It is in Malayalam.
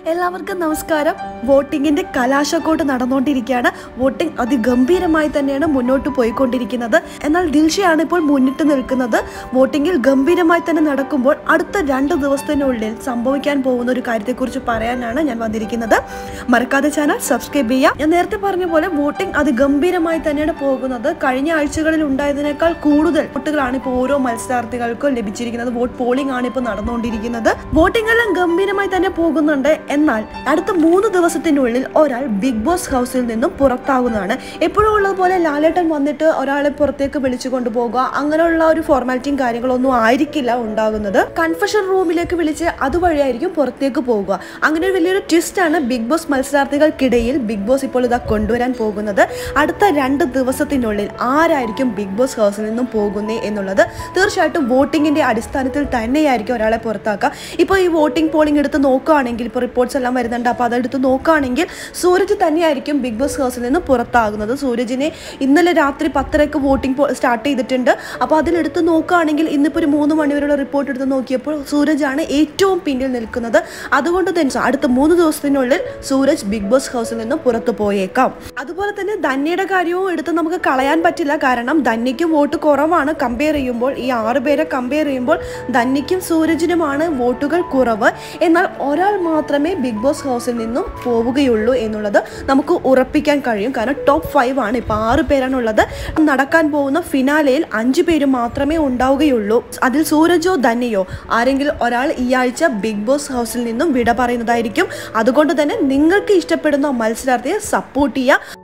എല്ലാവർക്കും നമസ്കാരം വോട്ടിങ്ങിന്റെ കലാശക്കോട്ട് നടന്നുകൊണ്ടിരിക്കുകയാണ് വോട്ടിംഗ് അതിഗംഭീരമായി തന്നെയാണ് മുന്നോട്ട് പോയിക്കൊണ്ടിരിക്കുന്നത് എന്നാൽ ദിൽഷയാണ് ഇപ്പോൾ മുന്നിട്ട് നിൽക്കുന്നത് വോട്ടിങ്ങിൽ ഗംഭീരമായി തന്നെ നടക്കുമ്പോൾ അടുത്ത രണ്ട് ദിവസത്തിനുള്ളിൽ സംഭവിക്കാൻ പോകുന്ന ഒരു കാര്യത്തെക്കുറിച്ച് പറയാനാണ് ഞാൻ വന്നിരിക്കുന്നത് മറക്കാതെ ചാനൽ സബ്സ്ക്രൈബ് ചെയ്യാം ഞാൻ നേരത്തെ പറഞ്ഞ പോലെ വോട്ടിംഗ് അതിഗംഭീരമായി തന്നെയാണ് പോകുന്നത് കഴിഞ്ഞ ആഴ്ചകളിൽ ഉണ്ടായതിനേക്കാൾ കൂടുതൽ വോട്ടുകളാണ് ഇപ്പോൾ ഓരോ മത്സരാർത്ഥികൾക്കും ലഭിച്ചിരിക്കുന്നത് വോട്ട് പോളിംഗ് ആണ് ഇപ്പോൾ നടന്നുകൊണ്ടിരിക്കുന്നത് വോട്ടിംഗ് എല്ലാം ഗംഭീരമായി തന്നെ പോകുന്നുണ്ട് എന്നാൽ അടുത്ത മൂന്ന് ദിവസത്തിനുള്ളിൽ ഒരാൾ ബിഗ് ബോസ് ഹൗസിൽ നിന്നും പുറത്താകുന്നതാണ് എപ്പോഴും ഉള്ളതുപോലെ ലാലേട്ടൻ വന്നിട്ട് ഒരാളെ പുറത്തേക്ക് വിളിച്ചു കൊണ്ടുപോകുക അങ്ങനെയുള്ള ഒരു ഫോർമാലിറ്റിയും കാര്യങ്ങളൊന്നും ആയിരിക്കില്ല ഉണ്ടാകുന്നത് കൺഫഷൻ റൂമിലേക്ക് വിളിച്ച് അതുവഴിയായിരിക്കും പുറത്തേക്ക് പോകുക അങ്ങനെ ഒരു വലിയൊരു ട്വിസ്റ്റ് ആണ് ബിഗ് ബോസ് മത്സരാർത്ഥികൾക്കിടയിൽ ബിഗ് ബോസ് ഇപ്പോൾ ഇതാ കൊണ്ടുവരാൻ പോകുന്നത് അടുത്ത രണ്ട് ദിവസത്തിനുള്ളിൽ ആരായിരിക്കും ബിഗ് ബോസ് ഹൗസിൽ നിന്നും പോകുന്നേ എന്നുള്ളത് തീർച്ചയായിട്ടും വോട്ടിങ്ങിന്റെ അടിസ്ഥാനത്തിൽ തന്നെയായിരിക്കും ഒരാളെ പുറത്താക്കുക ഇപ്പോൾ ഈ വോട്ടിംഗ് പോളിംഗ് എടുത്ത് നോക്കുകയാണെങ്കിൽ ഇപ്പോൾ റിപ്പോർട്ട്സ് എല്ലാം വരുന്നുണ്ട് അപ്പോൾ അതെടുത്ത് നോക്കുകയാണെങ്കിൽ സൂരജ് തന്നെയായിരിക്കും ബിഗ് ബോസ് ഹൗസിൽ നിന്ന് പുറത്താകുന്നത് സൂരജിനെ ഇന്നലെ രാത്രി പത്തരക്ക് വോട്ടിംഗ് സ്റ്റാർട്ട് ചെയ്തിട്ടുണ്ട് അപ്പോൾ അതിലെടുത്ത് നോക്കുകയാണെങ്കിൽ ഇന്നിപ്പോൾ ഒരു മൂന്ന് മണിവരെയുള്ള റിപ്പോർട്ട് എടുത്ത് നോക്കിയപ്പോൾ സൂരജാണ് ഏറ്റവും പിന്നിൽ നിൽക്കുന്നത് അതുകൊണ്ട് തന്നെ അടുത്ത മൂന്ന് ദിവസത്തിനുള്ളിൽ സൂരജ് ബിഗ് ബോസ് ഹൗസിൽ നിന്ന് പുറത്തു പോയേക്കാം അതുപോലെ തന്നെ ധന്യയുടെ കാര്യവും എടുത്ത് നമുക്ക് കളയാൻ പറ്റില്ല കാരണം ധന്യയ്ക്കും വോട്ട് കുറവാണ് കമ്പയർ ചെയ്യുമ്പോൾ ഈ ആറ് പേരെ കമ്പയർ ചെയ്യുമ്പോൾ ധന്യയ്ക്കും സൂരജിനുമാണ് വോട്ടുകൾ കുറവ് എന്നാൽ ഒരാൾ മാത്രമേ ബിഗ് ബോസ് ഹൗസിൽ നിന്നും പോവുകയുള്ളൂ എന്നുള്ളത് നമുക്ക് ഉറപ്പിക്കാൻ കഴിയും കാരണം ടോപ്പ് ഫൈവ് ആണ് ഇപ്പോൾ ആറ് പേരാണ് ഉള്ളത് നടക്കാൻ പോകുന്ന ഫിനാലയിൽ അഞ്ച് പേര് മാത്രമേ ഉണ്ടാവുകയുള്ളൂ അതിൽ സൂരജോ ധന്യയോ ആരെങ്കിലും ഒരാൾ ഈ ആഴ്ച ബിഗ് ബോസ് ഹൗസിൽ നിന്നും വിട പറയുന്നതായിരിക്കും അതുകൊണ്ട് തന്നെ നിങ്ങൾക്ക് ഇഷ്ടപ്പെടുന്ന മത്സരാർത്ഥിയെ സപ്പോർട്ട് ചെയ്യുക